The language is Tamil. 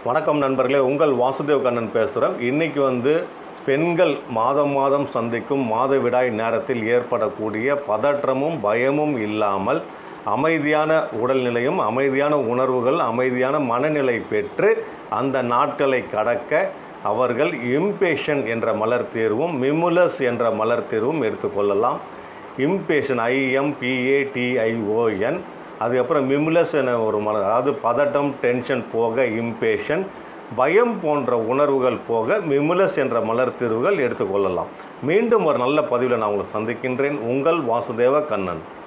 வணக்கம் நண்பர்களே உங்கள் வாசுதேவ் கண்ணன் பேசுகிறேன் இன்றைக்கி வந்து பெண்கள் மாதம் மாதம் சந்திக்கும் மாதவிடாய் நேரத்தில் ஏற்படக்கூடிய பதற்றமும் பயமும் இல்லாமல் அமைதியான உடல்நிலையும் அமைதியான உணர்வுகள் அமைதியான மனநிலை பெற்று அந்த நாட்களை கடக்க அவர்கள் இம்பேஷன் என்ற மலர் தீர்வும் மிமுலஸ் என்ற மலர் தீர்வும் எடுத்துக்கொள்ளலாம் இம்பேஷன் ஐஎம்பிஏடிஐஓஎன் அதுக்கப்புறம் மிமுலஸ் என ஒரு மலர் அதாவது பதட்டம் டென்ஷன் போக இம்பேஷன் பயம் போன்ற உணர்வுகள் போக மிமுலஸ் என்ற மலர் தீர்வுகள் எடுத்துக்கொள்ளலாம் மீண்டும் ஒரு நல்ல பதிவில் நான் உங்களை சந்திக்கின்றேன் உங்கள் வாசுதேவ கண்ணன்